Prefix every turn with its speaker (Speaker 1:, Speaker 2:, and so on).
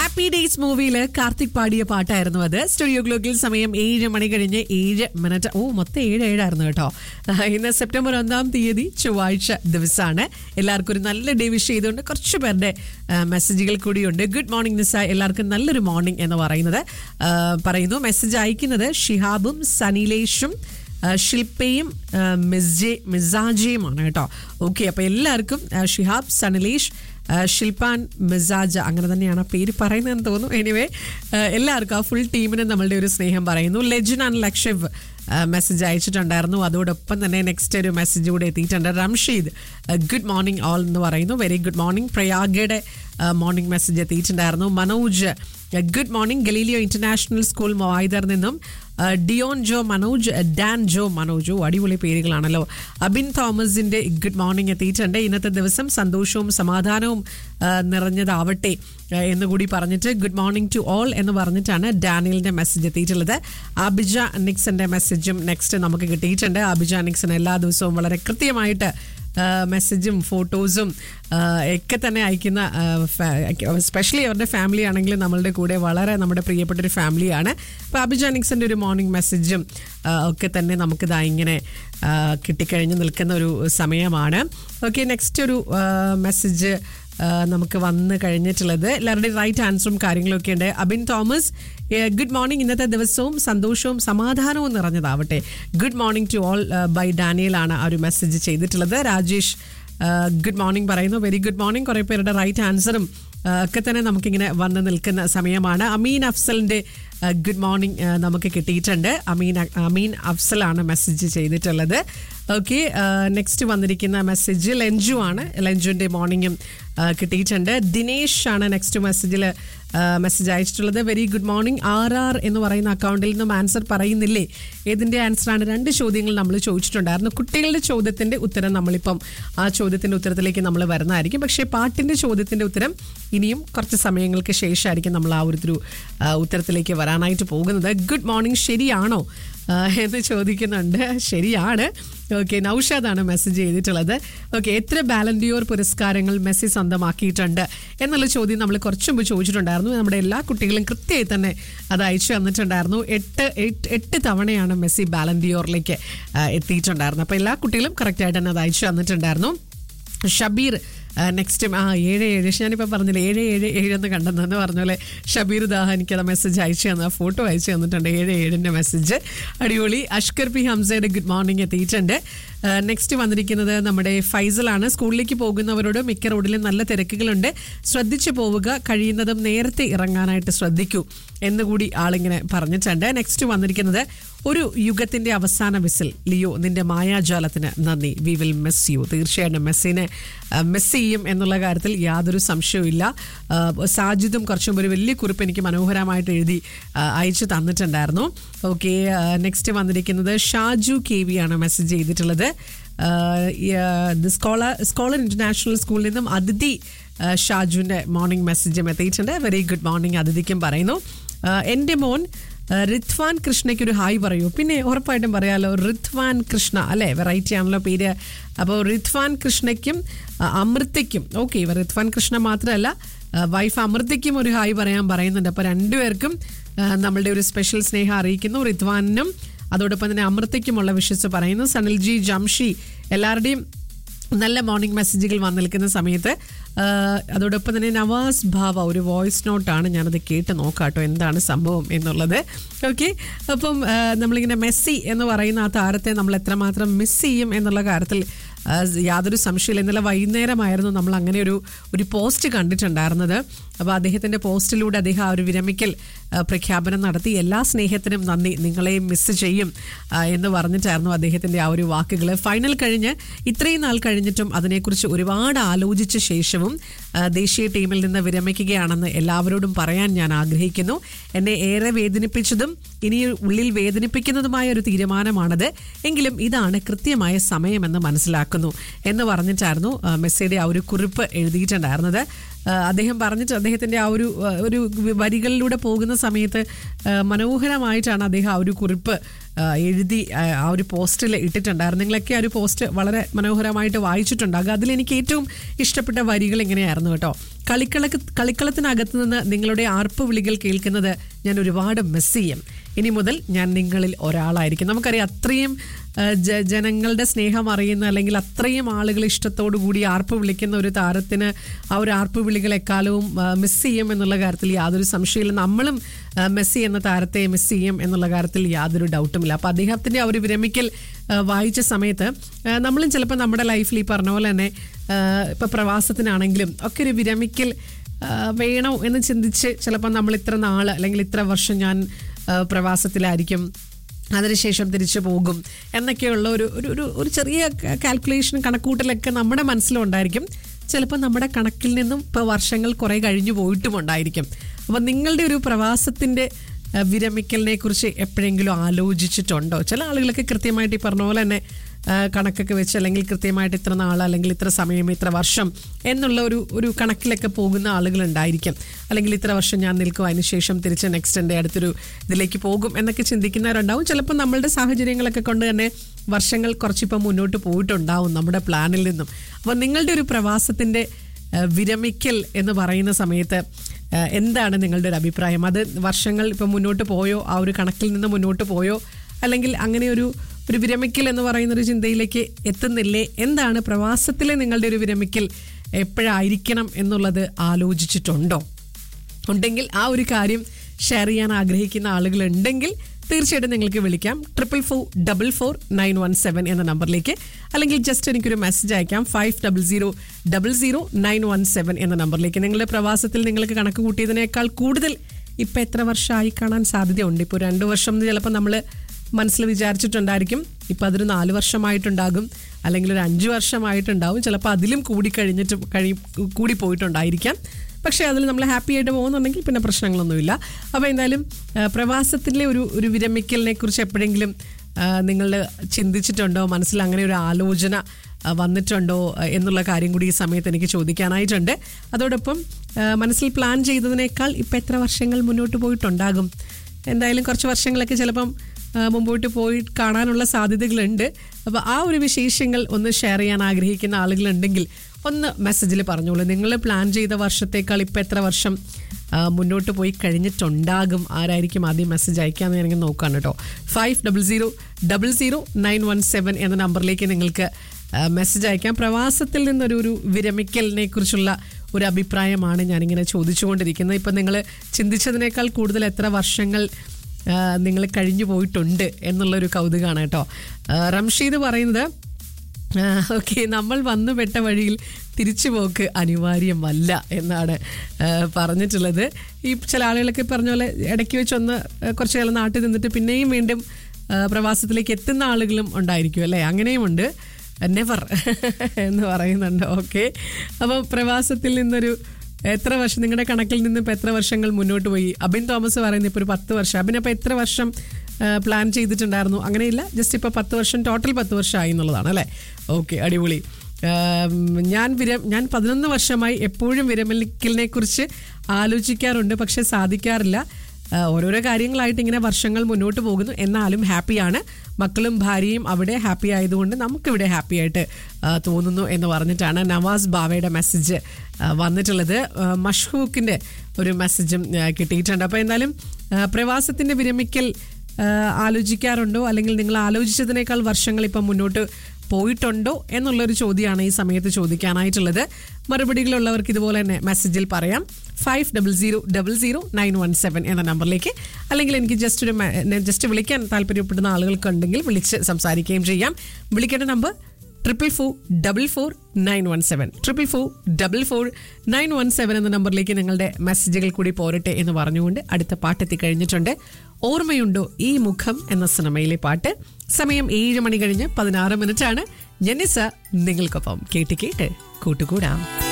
Speaker 1: happy days മൂവിയിൽ കാർത്തിക് പാടിയ പാട്ടായിരുന്നു അത് സ്റ്റുഡിയോ ഗ്ലോക്കിൽ സമയം ഏഴ് മണി കഴിഞ്ഞ് ഏഴ് മിനിറ്റ് ഓ മൊത്തം ഏഴ് ഏഴായിരുന്നു കേട്ടോ ആ, ഇന്ന് സെപ്റ്റംബർ ഒന്നാം തീയതി ചൊവ്വാഴ്ച ദിവസമാണ് എല്ലാവർക്കും ഒരു നല്ല ഡേ വിഷ് ചെയ്തുകൊണ്ട് കുറച്ച് പേരുടെ ആ, മെസ്സേജുകൾ കൂടിയുണ്ട് ഗുഡ് മോർണിംഗ് നിസ എല്ലാവർക്കും നല്ലൊരു മോർണിംഗ് എന്ന് പറയുന്നത് ആ, പറയുന്നു മെസ്സേജ് അയക്കുന്നത് ഷിഹാബും സനിലേഷും ആ, ശില്പയും ആ, മിസ്ജെ മിസാജയുമാണ് കേട്ടോ ഓക്കെ അപ്പോൾ എല്ലാവർക്കും ആ, ഷിഹാബ് സനലേഷ് ആ, ശിൽപാൻ മിസാജ അങ്ങനെ തന്നെയാണ് ആ പേര് പറയുന്നതെന്ന് തോന്നുന്നു എനിവേ എല്ലാവർക്കും ആ ഫുൾ ടീമിന് നമ്മളുടെ ഒരു സ്നേഹം പറയുന്നു ലെജൻ ആൻഡ് ലക്ഷവ് മെസ്സേജ് അയച്ചിട്ടുണ്ടായിരുന്നു അതോടൊപ്പം തന്നെ നെക്സ്റ്റ് ഒരു മെസ്സേജ് കൂടെ എത്തിയിട്ടുണ്ട് റംഷീദ് ഗുഡ് മോർണിംഗ് ഓൾ എന്ന് പറയുന്നു വെരി ഗുഡ് മോർണിംഗ് പ്രയാഗയുടെ മോർണിംഗ് മെസ്സേജ് എത്തിയിട്ടുണ്ടായിരുന്നു Manoj good morning Galileo international school മൊയ്തർ നിന്നും ആ, Dion Jo Manoj Dan Jo Manoj ഓ, അടിപൊളി പേരുകളാണല്ലോ അബിൻ തോമസിന്റെ ഗുഡ് മോർണിംഗ് എത്തിയിട്ടുണ്ട് ഇന്നത്തെ ദിവസം സന്തോഷവും സമാധാനവും ആ, നിറഞ്ഞതാവട്ടെ ആ, എന്നുകൂടി പറഞ്ഞിട്ട് ഗുഡ് മോർണിംഗ് ടു ഓൾ എന്ന് പറഞ്ഞിട്ടാണ് ഡാനിയലിന്റെ മെസ്സേജ് എത്തിയിട്ടുള്ളത് അബിജ നിക്സന്റെ മെസ്സേജും നെക്സ്റ്റ് നമുക്ക് കിട്ടിയിട്ടുണ്ട് അബിജ നിക്സൺ എല്ലാ ദിവസവും വളരെ കൃത്യമായിട്ട് മെസ്സേജും ഫോട്ടോസും ഒക്കെ തന്നെ അയക്കുന്ന സ്പെഷ്യലി അവരുടെ ഫാമിലി ആണെങ്കിൽ നമ്മളുടെ കൂടെ വളരെ നമ്മുടെ പ്രിയപ്പെട്ട ഒരു ഫാമിലിയാണ് അപ്പോൾ അഭിജാനിക്സിൻ്റെ ഒരു മോർണിംഗ് മെസ്സേജും ഒക്കെ തന്നെ നമുക്കിതാ ഇങ്ങനെ ആ, കിട്ടിക്കഴിഞ്ഞ് നിൽക്കുന്ന ഒരു സമയമാണ് ഓക്കെ നെക്സ്റ്റ് ഒരു മെസ്സേജ് നമുക്ക് വന്ന് കഴിഞ്ഞിട്ടുള്ളത് എല്ലാവരുടെയും റൈറ്റ് ആൻസറും കാര്യങ്ങളൊക്കെ ഉണ്ട് അബിൻ തോമസ് ഗുഡ് മോർണിംഗ് ഇന്നത്തെ ദിവസവും സന്തോഷവും സമാധാനവും നിറഞ്ഞതാവട്ടെ good morning to all by ഡാനിയലാണ് ആ ഒരു മെസ്സേജ് ചെയ്തിട്ടുള്ളത് രാജേഷ് ഗുഡ് മോർണിംഗ് പറയുന്നു വെരി ഗുഡ് മോർണിംഗ് കുറേ പേരുടെ റൈറ്റ് ആൻസറും ആ, ഒക്കെ തന്നെ നമുക്കിങ്ങനെ വന്ന് നിൽക്കുന്ന സമയമാണ് അമീൻ അഫ്സലിൻ്റെ ഗുഡ് മോർണിംഗ് നമുക്ക് കിട്ടിയിട്ടുണ്ട് അമീൻ അമീൻ അഫ്സലാണ് മെസ്സേജ് ചെയ്തിട്ടുള്ളത് ഓക്കെ നെക്സ്റ്റ് വന്നിരിക്കുന്ന മെസ്സേജ് ലഞ്ചു ആണ് ലഞ്ചുവിൻ്റെ മോർണിംഗും കിട്ടിയിട്ടുണ്ട് ദിനേഷ് ആണ് നെക്സ്റ്റ് മെസ്സേജിൽ മെസ്സേജ് അയച്ചിട്ടുള്ളത് very good morning R R എന്ന് പറയുന്ന അക്കൗണ്ടിൽ നിന്നും ആൻസർ പറയുന്നില്ലേ ഏതിൻ്റെ ആൻസറാണ് രണ്ട് ചോദ്യങ്ങൾ നമ്മൾ ചോദിച്ചിട്ടുണ്ടായിരുന്നു കുട്ടികളുടെ ചോദ്യത്തിൻ്റെ ഉത്തരം നമ്മളിപ്പം ആ ചോദ്യത്തിൻ്റെ ഉത്തരത്തിലേക്ക് നമ്മൾ വരുന്നതായിരിക്കും പക്ഷേ പാട്ടിൻ്റെ ചോദ്യത്തിൻ്റെ ഉത്തരം ഇനിയും കുറച്ച് സമയങ്ങൾക്ക് ശേഷമായിരിക്കും നമ്മൾ ആ ഒരു ഒരു ആ, ഉത്തരത്തിലേക്ക് വരാനായിട്ട് പോകുന്നത് ഗുഡ് മോർണിംഗ് ശരിയാണോ ആ, എന്ന് ചോദിക്കുന്നുണ്ട് ശരിയാണ് ഓക്കെ നൌഷാദാണ് മെസ്സേജ് ചെയ്തിട്ടുള്ളത് ഓക്കെ എത്ര ബാലൻഡിയോർ പുരസ്കാരങ്ങൾ മെസ്സി സ്വന്തമാക്കിയിട്ടുണ്ട് എന്നുള്ള ചോദ്യം നമ്മൾ കുറച്ച് മുമ്പ് ചോദിച്ചിട്ടുണ്ടായിരുന്നു നമ്മുടെ എല്ലാ കുട്ടികളും കൃത്യമായി തന്നെ അത് അയച്ചു തന്നിട്ടുണ്ടായിരുന്നു എട്ട് എട്ട് എട്ട് തവണയാണ് മെസ്സി ബാലൻഡിയോറിലേക്ക് ആ, എത്തിയിട്ടുണ്ടായിരുന്നത് അപ്പോൾ എല്ലാ കുട്ടികളും കറക്റ്റായിട്ട് തന്നെ അത് അയച്ചു തന്നിട്ടുണ്ടായിരുന്നു ഷബീർ നെക്സ്റ്റ് ആ ഏഴ് ഏഴ് പക്ഷെ ഞാനിപ്പോൾ പറഞ്ഞില്ല ഏഴ് ഏഴ് ഏഴ് എന്ന് കണ്ടെന്ന് പറഞ്ഞ പോലെ ഷബീർ ദാഹ എനിക്കത് മെസ്സേജ് അയച്ചു തന്ന ഫോട്ടോ അയച്ചു തന്നിട്ടുണ്ട് ഏഴ് ഏഴിൻ്റെ മെസ്സേജ് അടിപൊളി അഷ്കർ പി ഹംസയുടെ ഗുഡ് മോർണിംഗ് എത്തിയിട്ടുണ്ട് നെക്സ്റ്റ് വന്നിരിക്കുന്നത് നമ്മുടെ ഫൈസലാണ് സ്കൂളിലേക്ക് പോകുന്നവരോട് മിക്ക റോഡിലും നല്ല തിരക്കുകളുണ്ട് ശ്രദ്ധിച്ചു പോവുക കഴിയുന്നതും നേരത്തെ ഇറങ്ങാനായിട്ട് ശ്രദ്ധിക്കൂ എന്നുകൂടി ആളിങ്ങനെ പറഞ്ഞിട്ടുണ്ട് നെക്സ്റ്റ് വന്നിരിക്കുന്നത് ഒരു യുഗത്തിന്റെ അവസാന വിസിൽ ലിയോ നിന്റെ മായാജാലത്തിന് നന്ദി വി വിൽ മിസ് യു തീർച്ചയായിട്ടും മെസ്സിനെ മിസ് ചെയ്യും എന്നുള്ള കാര്യത്തിൽ യാതൊരു സംശയവും ആ, സാജിദും കുറച്ചും ഒരു വലിയ കുറിപ്പ് എനിക്ക് മനോഹരമായിട്ട് എഴുതി ആ, അയച്ചു തന്നിട്ടുണ്ടായിരുന്നു ഓക്കെ നെക്സ്റ്റ് വന്നിരിക്കുന്നത് ഷാജു കെ വി ആണ് മെസ്സേജ് ചെയ്തിട്ടുള്ളത് സ്കോളർ സ്കോളർ ഇന്റർനാഷണൽ സ്കൂളിൽ നിന്നും അതിഥി ആ, ഷാജുവിൻ്റെ മോർണിംഗ് മെസ്സേജും എത്തിയിട്ടുണ്ട് വെരി ഗുഡ് മോർണിംഗ് അതിഥിക്കും പറയുന്നു ആ, എൻ്റെ മോൻ ആ, റിത്വാൻ കൃഷ്ണയ്ക്ക് ഒരു ഹായ് പറയൂ പിന്നെ ഉറപ്പായിട്ടും പറയാലോ റിത്വാൻ കൃഷ്ണ അല്ലേ വെറൈറ്റി ആണല്ലോ പേര് അപ്പോൾ റിത്വാൻ കൃഷ്ണയ്ക്കും ആ, അമൃതയ്ക്കും ഓക്കെ റിത്വാൻ കൃഷ്ണ മാത്രമല്ല വൈഫ് അമൃതയ്ക്കും ഒരു ഹായ് പറയാൻ പറയുന്നുണ്ട് അപ്പോൾ രണ്ടുപേർക്കും ആ, നമ്മളുടെ ഒരു സ്പെഷ്യൽ സ്നേഹം അറിയിക്കുന്നു റിത്വാനും അതോടൊപ്പം തന്നെ അമൃതയ്ക്കുമുള്ള വിശ്വസ് പറയുന്നു സനിൽജി ജംഷി എല്ലാവരുടെയും നല്ല മോർണിംഗ് മെസ്സേജുകൾ വന്നു നിൽക്കുന്ന സമയത്ത് ആ, അതോടൊപ്പം തന്നെ നവാസ് ഭാവ ഒരു വോയിസ് നോട്ടാണ് ഞാനത് കേട്ട് നോക്കാം കേട്ടോ എന്താണ് സംഭവം എന്നുള്ളത് ഓക്കെ അപ്പം ആ, നമ്മളിങ്ങനെ മെസ്സി എന്ന് പറയുന്ന ആ താരത്തെ നമ്മൾ എത്രമാത്രം മിസ് ചെയ്യും എന്നുള്ള കാര്യത്തിൽ ആ, യാതൊരു സംശയമില്ല ഇന്നലെ വൈകുന്നേരമായിരുന്നു നമ്മൾ അങ്ങനെ ഒരു ഒരു പോസ്റ്റ് കണ്ടിട്ടുണ്ടായിരുന്നത് അപ്പോൾ അദ്ദേഹത്തിൻ്റെ പോസ്റ്റിലൂടെ അദ്ദേഹം ആ ഒരു വിരമിക്കൽ ആ, പ്രഖ്യാപനം നടത്തി എല്ലാ സ്നേഹത്തിനും നന്ദി നിങ്ങളെയും മിസ് ചെയ്യും ആ, എന്ന് പറഞ്ഞിട്ടായിരുന്നു അദ്ദേഹത്തിൻ്റെ ആ ഒരു വാക്കുകൾ ഫൈനൽ കഴിഞ്ഞ് ഇത്രയും നാൾ കഴിഞ്ഞിട്ടും അതിനെക്കുറിച്ച് ഒരുപാട് ആലോചിച്ച ശേഷവും ആ, ദേശീയ ടീമിൽ നിന്ന് വിരമിക്കുകയാണെന്ന് എല്ലാവരോടും പറയാൻ ഞാൻ ആഗ്രഹിക്കുന്നു എന്നെ ഏറെ വേദനിപ്പിച്ചതും ഇനി ഉള്ളിൽ വേദനിപ്പിക്കുന്നതുമായ ഒരു തീരുമാനമാണത് എങ്കിലും ഇതാണ് കൃത്യമായ സമയമെന്ന് മനസ്സിലാക്കുന്നു ഓർക്കുന്നു എന്ന് പറഞ്ഞിട്ടായിരുന്നു ആ, മെസ്സിയുടെ ആ ഒരു കുറിപ്പ് എഴുതിയിട്ടുണ്ടായിരുന്നത് ആ, അദ്ദേഹം പറഞ്ഞിട്ട് അദ്ദേഹത്തിന്റെ ആ ഒരു ആ, ഒരു വരികളിലൂടെ പോകുന്ന സമയത്ത് ആ, മനോഹരമായിട്ടാണ് അദ്ദേഹം ആ ഒരു കുറിപ്പ് ആ, എഴുതി ആ, ആ ഒരു പോസ്റ്റിൽ ഇട്ടിട്ടുണ്ടായിരുന്നു നിങ്ങളൊക്കെ ആ ഒരു പോസ്റ്റ് വളരെ മനോഹരമായിട്ട് വായിച്ചിട്ടുണ്ടാകും അതിൽ എനിക്ക് ഏറ്റവും ഇഷ്ടപ്പെട്ട വരികൾ ഇങ്ങനെയായിരുന്നു കേട്ടോ കളിക്കള കളിക്കളത്തിനകത്ത് നിന്ന് നിങ്ങളുടെ ആർപ്പ് വിളികൾ കേൾക്കുന്നത് ഞാൻ ഒരുപാട് മിസ് ചെയ്യും ഇനി മുതൽ ഞാൻ നിങ്ങളിൽ ഒരാളായിരിക്കും നമുക്കറിയാം അത്രയും ആ, ജ- ജനങ്ങളുടെ സ്നേഹം അറിയുന്ന അല്ലെങ്കിൽ അത്രയും ആളുകൾ ഇഷ്ടത്തോടു കൂടി ആർപ്പ് വിളിക്കുന്ന ഒരു താരത്തിന് ആ ഒരു ആർപ്പ് വിളികൾ എക്കാലവും മിസ് ചെയ്യും എന്നുള്ള കാര്യത്തിൽ യാതൊരു സംശയമില്ല നമ്മളും ആ, മെസ്സി എന്ന താരത്തെ മിസ് ചെയ്യും എന്നുള്ള കാര്യത്തിൽ യാതൊരു ഡൗട്ടുമില്ല അപ്പോൾ അദ്ദേഹത്തിൻ്റെ ആ ഒരു വിരമിക്കൽ ആ, വായിച്ച സമയത്ത് ആ, നമ്മളും ചിലപ്പോൾ നമ്മുടെ ലൈഫിൽ ഈ പറഞ്ഞ പോലെ തന്നെ ഇപ്പോൾ പ്രവാസത്തിനാണെങ്കിലും ഒക്കെ ഒരു വിരമിക്കൽ ആ, വേണോ എന്ന് ചിന്തിച്ച് ചിലപ്പോൾ നമ്മൾ ഇത്ര നാൾ അല്ലെങ്കിൽ ഇത്ര വർഷം ഞാൻ ആ, പ്രവാസത്തിലായിരിക്കും അതിനുശേഷം തിരിച്ചു പോകും എന്നൊക്കെയുള്ള ഒരു ഒരു ഒരു ഒരു ചെറിയ കാൽക്കുലേഷൻ കണക്കൂട്ടലൊക്കെ നമ്മുടെ മനസ്സിലുണ്ടായിരിക്കും ചിലപ്പോൾ നമ്മുടെ കണക്കിൽ നിന്നും ഇപ്പോൾ വർഷങ്ങൾ കുറേ കഴിഞ്ഞു പോയിട്ടുമുണ്ടായിരിക്കും അപ്പോൾ നിങ്ങളുടെ ഒരു പ്രവാസത്തിൻ്റെ ആ, വിരമിക്കലിനെ കുറിച്ച് എപ്പോഴെങ്കിലും ആലോചിച്ചിട്ടുണ്ടോ ചില ആളുകളൊക്കെ കൃത്യമായിട്ട് ഈ പറഞ്ഞ പോലെ തന്നെ ആ, കണക്കൊക്കെ വെച്ച് അല്ലെങ്കിൽ കൃത്യമായിട്ട് ഇത്ര നാൾ അല്ലെങ്കിൽ ഇത്ര സമയം ഇത്ര വർഷം എന്നുള്ള ഒരു ഒരു കണക്കിലൊക്കെ പോകുന്ന ആളുകളുണ്ടായിരിക്കും അല്ലെങ്കിൽ ഇത്ര വർഷം ഞാൻ നിൽക്കും അതിനുശേഷം തിരിച്ച് നെക്സ്റ്റ് എൻ്റെ അടുത്തൊരു ഇതിലേക്ക് പോകും എന്നൊക്കെ ചിന്തിക്കുന്നവരുണ്ടാവും ചിലപ്പോൾ നമ്മളുടെ സാഹചര്യങ്ങളൊക്കെ കൊണ്ട് തന്നെ വർഷങ്ങൾ കുറച്ചിപ്പം മുന്നോട്ട് പോയിട്ടുണ്ടാവും നമ്മുടെ പ്ലാനിൽ നിന്നും അപ്പോൾ നിങ്ങളുടെ ഒരു പ്രവാസത്തിൻ്റെ ആ, വിരമിക്കൽ എന്ന് പറയുന്ന സമയത്ത് ആ, എന്താണ് നിങ്ങളുടെ ഒരു അഭിപ്രായം അത് വർഷങ്ങൾ ഇപ്പം മുന്നോട്ട് പോയോ ആ ഒരു കണക്കിൽ നിന്ന് മുന്നോട്ട് പോയോ അല്ലെങ്കിൽ അങ്ങനെ ഒരു ഒരു വിരമിക്കൽ എന്ന് പറയുന്ന ഒരു ചിന്തയിലേക്ക് എത്തുന്നില്ലേ എന്താണ് പ്രവാസത്തിലെ നിങ്ങളുടെ ഒരു വിരമിക്കൽ എപ്പോഴായിരിക്കണം എന്നുള്ളത് ആലോചിച്ചിട്ടുണ്ടോ ഉണ്ടെങ്കിൽ ആ ഒരു കാര്യം ഷെയർ ചെയ്യാൻ ആഗ്രഹിക്കുന്ന ആളുകൾ ഉണ്ടെങ്കിൽ തീർച്ചയായിട്ടും നിങ്ങൾക്ക് വിളിക്കാം triple four double four nine one seven എന്ന നമ്പറിലേക്ക് അല്ലെങ്കിൽ ജസ്റ്റ് എനിക്കൊരു മെസ്സേജ് അയക്കാം five double zero double zero nine one seven എന്ന നമ്പറിലേക്ക് നിങ്ങളുടെ പ്രവാസത്തിൽ നിങ്ങൾക്ക് കണക്ക് കൂട്ടിയതിനേക്കാൾ കൂടുതൽ ഇപ്പം എത്ര വർഷമായി കാണാൻ സാധ്യതയുണ്ട് ഇപ്പോൾ രണ്ട് വർഷം എന്ന് ചിലപ്പോൾ നമ്മൾ മനസ്സിൽ വിചാരിച്ചിട്ടുണ്ടായിരിക്കും ഇപ്പം അതൊരു നാല് വർഷമായിട്ടുണ്ടാകും അല്ലെങ്കിൽ ഒരു അഞ്ച് വർഷമായിട്ടുണ്ടാവും ചിലപ്പോൾ അതിലും കൂടി കഴിഞ്ഞിട്ട് കഴി കൂടി പോയിട്ടുണ്ടായിരിക്കാം പക്ഷേ അതിൽ നമ്മൾ ഹാപ്പി ആയിട്ട് പോകുന്നുണ്ടെങ്കിൽ പിന്നെ പ്രശ്നങ്ങളൊന്നുമില്ല അപ്പോൾ എന്തായാലും ആ, പ്രവാസത്തിലെ ഒരു ഒരു വിരമിക്കലിനെ കുറിച്ച് എപ്പോഴെങ്കിലും നിങ്ങൾ ചിന്തിച്ചിട്ടുണ്ടോ മനസ്സിൽ അങ്ങനെ ഒരു ആലോചന ആ, വന്നിട്ടുണ്ടോ ആ, എന്നുള്ള കാര്യം കൂടി ഈ സമയത്ത് എനിക്ക് ചോദിക്കാനായിട്ടുണ്ട് അതോടൊപ്പം ആ, മനസ്സിൽ പ്ലാൻ ചെയ്തതിനേക്കാൾ ഇപ്പം എത്ര വർഷങ്ങൾ മുന്നോട്ട് പോയിട്ടുണ്ടാകും എന്തായാലും കുറച്ച് വർഷങ്ങളൊക്കെ ചിലപ്പം ആ, മുമ്പോട്ട് പോയി കാണാനുള്ള സാധ്യതകളുണ്ട് അപ്പോൾ ആ ഒരു വിശേഷങ്ങൾ ഒന്ന് ഷെയർ ചെയ്യാൻ ആഗ്രഹിക്കുന്ന ആളുകളുണ്ടെങ്കിൽ ഒന്ന് മെസ്സേജിൽ പറഞ്ഞോളൂ നിങ്ങൾ പ്ലാൻ ചെയ്ത വർഷത്തേക്കാൾ ഇപ്പം എത്ര വർഷം ആ, മുന്നോട്ട് പോയി കഴിഞ്ഞിട്ടുണ്ടാകും ആരായിരിക്കും ആദ്യം മെസ്സേജ് അയക്കാമെന്ന് ഞാനിങ്ങനെ നോക്കുകയാണ് കേട്ടോ five double zero double zero nine one seven എന്ന നമ്പറിലേക്ക് നിങ്ങൾക്ക് മെസ്സേജ് അയക്കാം പ്രവാസത്തിൽ നിന്നൊരു ഒരു വിരമിക്കലിനെ കുറിച്ചുള്ള ഒരു അഭിപ്രായമാണ് ഞാനിങ്ങനെ ചോദിച്ചുകൊണ്ടിരിക്കുന്നത് ഇപ്പം നിങ്ങൾ ചിന്തിച്ചതിനേക്കാൾ കൂടുതൽ എത്ര വർഷങ്ങൾ നിങ്ങൾ കഴിഞ്ഞു പോയിട്ടുണ്ട് എന്നുള്ളൊരു കൗതുകമാണ് കേട്ടോ ആ, റംഷീദ് പറയുന്നത് ഓക്കെ നമ്മൾ വന്നു പെട്ട വഴിയിൽ തിരിച്ചു പോക്ക് അനിവാര്യമല്ല എന്നാണ് ആ, പറഞ്ഞിട്ടുള്ളത് ഈ ചില ആളുകളൊക്കെ പറഞ്ഞ പോലെ ഇടയ്ക്ക് വെച്ചൊന്ന് ആ, കുറച്ച് കാലം നാട്ടിൽ നിന്നിട്ട് പിന്നെയും വീണ്ടും ആ, പ്രവാസത്തിലേക്ക് എത്തുന്ന ആളുകളും ഉണ്ടായിരിക്കും അല്ലേ അങ്ങനെയുമുണ്ട് നെവർ എന്ന് പറയുന്നുണ്ട് ഓക്കെ അപ്പോൾ പ്രവാസത്തിൽ നിന്നൊരു എത്ര വർഷം നിങ്ങളുടെ കണക്കിൽ നിന്ന് ഇപ്പോൾ എത്ര വർഷങ്ങൾ മുന്നോട്ട് പോയി അബിൻ തോമസ് പറയുന്നത് ഇപ്പോൾ ഒരു പത്ത് വർഷം അബിൻ അപ്പോൾ എത്ര വർഷം പ്ലാൻ ചെയ്തിട്ടുണ്ടായിരുന്നു അങ്ങനെയില്ല ജസ്റ്റ് ഇപ്പോൾ പത്ത് വർഷം ടോട്ടൽ പത്ത് വർഷമായി എന്നുള്ളതാണ് അല്ലേ ഓക്കെ അടിപൊളി ആം, ഞാൻ വിര ഞാൻ പതിനൊന്ന് വർഷമായി എപ്പോഴും വിരമിക്കലിനെ കുറിച്ച് ആലോചിക്കാറുണ്ട് പക്ഷെ സാധിക്കാറില്ല ആ, ഓരോരോ കാര്യങ്ങളായിട്ട് ഇങ്ങനെ വർഷങ്ങൾ മുന്നോട്ട് പോകുന്നു എന്നാലും ഹാപ്പിയാണ് മക്കളും ഭാര്യയും അവിടെ ഹാപ്പി ആയതുകൊണ്ട് നമുക്കിവിടെ ഹാപ്പി ആയിട്ട് ആ, തോന്നുന്നു എന്ന് പറഞ്ഞിട്ടാണ് നവാസ് ബാവയുടെ മെസ്സേജ് ആ, വന്നിട്ടുള്ളത് ആ, മഷ്ഹൂക്കിൻ്റെ ഒരു മെസ്സേജും ആ, കിട്ടിയിട്ടുണ്ട് അപ്പോൾ എന്തായാലും ആ, പ്രവാസത്തിൻ്റെ വിരമിക്കൽ ആ, ആലോചിക്കാറുണ്ടോ അല്ലെങ്കിൽ നിങ്ങൾ ആലോചിച്ചതിനേക്കാൾ വർഷങ്ങൾ ഇപ്പം മുന്നോട്ട് പോയിട്ടുണ്ടോ എന്നുള്ളൊരു ചോദ്യമാണ് ഈ സമയത്ത് ചോദിക്കാനായിട്ടുള്ളത് മറുപടികളുള്ളവർക്ക് ഇതുപോലെ തന്നെ മെസ്സേജിൽ പറയാം five double zero double zero nine one seven എന്ന നമ്പറിലേക്ക് അല്ലെങ്കിൽ എനിക്ക് ജസ്റ്റ് ഒരു മെ- എന്നെ ജസ്റ്റ് വിളിക്കാൻ താല്പര്യപ്പെടുന്ന ആളുകൾക്കുണ്ടെങ്കിൽ വിളിച്ച് സംസാരിക്കുകയും ചെയ്യാം വിളിക്കേണ്ട number triple four double four nine one seven triple four double four nine one seven എന്ന നമ്പറിലേക്ക് നിങ്ങളുടെ മെസ്സേജുകൾ കൂടി പോരട്ടെ എന്ന് പറഞ്ഞുകൊണ്ട് അടുത്ത പാട്ടെത്തി കഴിഞ്ഞിട്ടുണ്ട് ഓർമ്മയുണ്ടോ ഈ മുഖം എന്ന സിനിമയിലെ പാട്ട് സമയം ഏഴ് മണി കഴിഞ്ഞ് പതിനാറ് മിനിറ്റാണ് ജനിസ നിങ്ങൾക്കൊപ്പം കേട്ട് കേട്ട് കൂട്ടുകൂടാം